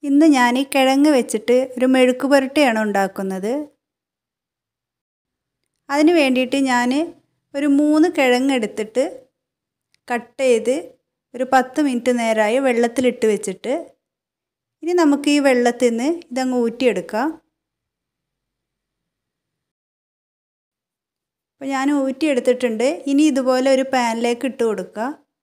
ഇന്ന് ഞാൻ ഈ കിഴങ്ങ് വെച്ചിട്ട് ഒരു മെഴുക്ക് പുരട്ടിയാണ് ഉണ്ടാക്കുന്നത് അതിന് വേണ്ടിയിട്ട് ഞാൻ ഒരു മൂന്ന് കിഴങ്ങ് എടുത്തിട്ട് കട്ട് ചെയ്ത് ഒരു പത്ത് മിനിറ്റ് നേരമായി വെള്ളത്തിലിട്ട് വെച്ചിട്ട് ഇനി നമുക്ക് ഈ വെള്ളത്തിൽ നിന്ന് ഇതങ്ങ് ഊറ്റിയെടുക്കാം അപ്പോൾ ഞാൻ ഊറ്റിയെടുത്തിട്ടുണ്ട് ഇനി ഇതുപോലെ ഒരു പാനിലേക്ക് ഇട്ട് കൊടുക്കുക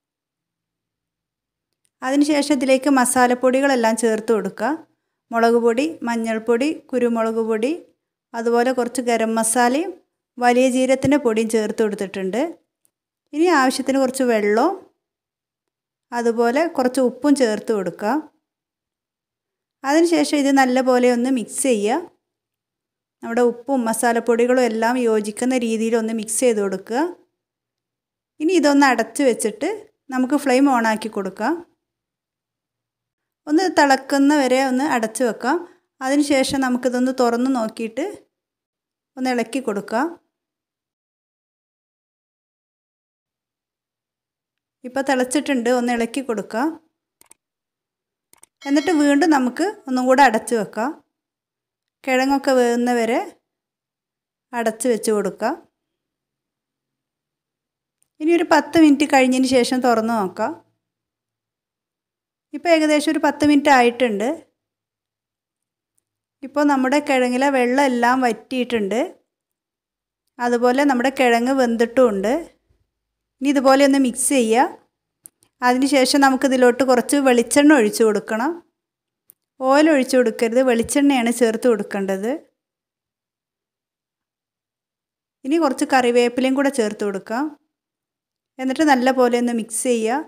അതിനുശേഷം ഇതിലേക്ക് മസാലപ്പൊടികളെല്ലാം ചേർത്ത് കൊടുക്കുക മുളക് പൊടി മഞ്ഞൾപ്പൊടി കുരുമുളക് പൊടി അതുപോലെ കുറച്ച് ഗരം മസാലയും വലിയ ജീരത്തിൻ്റെ പൊടിയും ചേർത്ത് കൊടുത്തിട്ടുണ്ട് ഇനി ആവശ്യത്തിന് കുറച്ച് വെള്ളവും അതുപോലെ കുറച്ച് ഉപ്പും ചേർത്ത് കൊടുക്കുക അതിനുശേഷം ഇത് നല്ലപോലെ ഒന്ന് മിക്സ് ചെയ്യുക നമ്മുടെ ഉപ്പും മസാലപ്പൊടികളും എല്ലാം യോജിക്കുന്ന രീതിയിൽ ഒന്ന് മിക്സ് ചെയ്ത് കൊടുക്കുക ഇനി ഇതൊന്ന് അടച്ച് വെച്ചിട്ട് നമുക്ക് ഫ്ലെയിം ഓണാക്കി കൊടുക്കാം ഒന്ന് തിളക്കുന്ന വരെ ഒന്ന് അടച്ച് വെക്കാം അതിനുശേഷം നമുക്കിതൊന്ന് തുറന്ന് നോക്കിയിട്ട് ഒന്ന് ഇളക്കി കൊടുക്കാം ഇപ്പോൾ തിളച്ചിട്ടുണ്ട് ഒന്ന് ഇളക്കി കൊടുക്കാം എന്നിട്ട് വീണ്ടും നമുക്ക് ഒന്നും കൂടെ അടച്ച് വെക്കാം കിഴങ്ങൊക്കെ വേകുന്ന വരെ അടച്ച് വെച്ച് കൊടുക്കാം ഇനി ഒരു പത്ത് മിനിറ്റ് കഴിഞ്ഞതിന് ശേഷം തുറന്ന് നോക്കാം ഇപ്പോൾ ഏകദേശം ഒരു പത്ത് മിനിറ്റ് ആയിട്ടുണ്ട് ഇപ്പോൾ നമ്മുടെ കിഴങ്ങിലെ വെള്ളം എല്ലാം വറ്റിയിട്ടുണ്ട് അതുപോലെ നമ്മുടെ കിഴങ്ങ് വെന്തിട്ടുമുണ്ട് ഇനി ഇതുപോലെ ഒന്ന് മിക്സ് ചെയ്യുക അതിനുശേഷം നമുക്കിതിലോട്ട് കുറച്ച് വെളിച്ചെണ്ണ ഒഴിച്ചു കൊടുക്കണം ഓയിൽ ഒഴിച്ചു കൊടുക്കരുത് വെളിച്ചെണ്ണയാണ് ചേർത്ത് കൊടുക്കേണ്ടത് ഇനി കുറച്ച് കറിവേപ്പിലയും കൂടെ ചേർത്ത് കൊടുക്കാം എന്നിട്ട് നല്ല പോലെ ഒന്ന് മിക്സ് ചെയ്യുക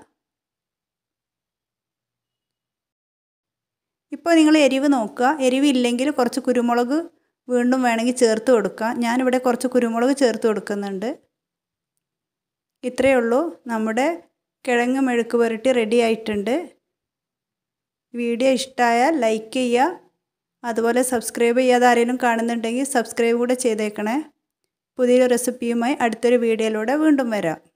ഇപ്പോൾ നിങ്ങൾ എരിവ് നോക്കുക എരിവ് ഇല്ലെങ്കിൽ കുറച്ച് കുരുമുളക് വീണ്ടും വേണമെങ്കിൽ ചേർത്ത് കൊടുക്കാം ഞാനിവിടെ കുറച്ച് കുരുമുളക് ചേർത്ത് കൊടുക്കുന്നുണ്ട് ഇത്രയേ ഉള്ളൂ നമ്മുടെ കിഴങ്ങ് മെഴുക്ക് പുരട്ടി റെഡി ആയിട്ടുണ്ട് വീഡിയോ ഇഷ്ടമായാൽ ലൈക്ക് ചെയ്യുക അതുപോലെ സബ്സ്ക്രൈബ് ചെയ്യാതെ ആരെങ്കിലും കാണുന്നുണ്ടെങ്കിൽ സബ്സ്ക്രൈബ് കൂടെ ചെയ്തേക്കണേ പുതിയൊരു റെസിപ്പിയുമായി അടുത്തൊരു വീഡിയോയിലൂടെ വീണ്ടും വരാം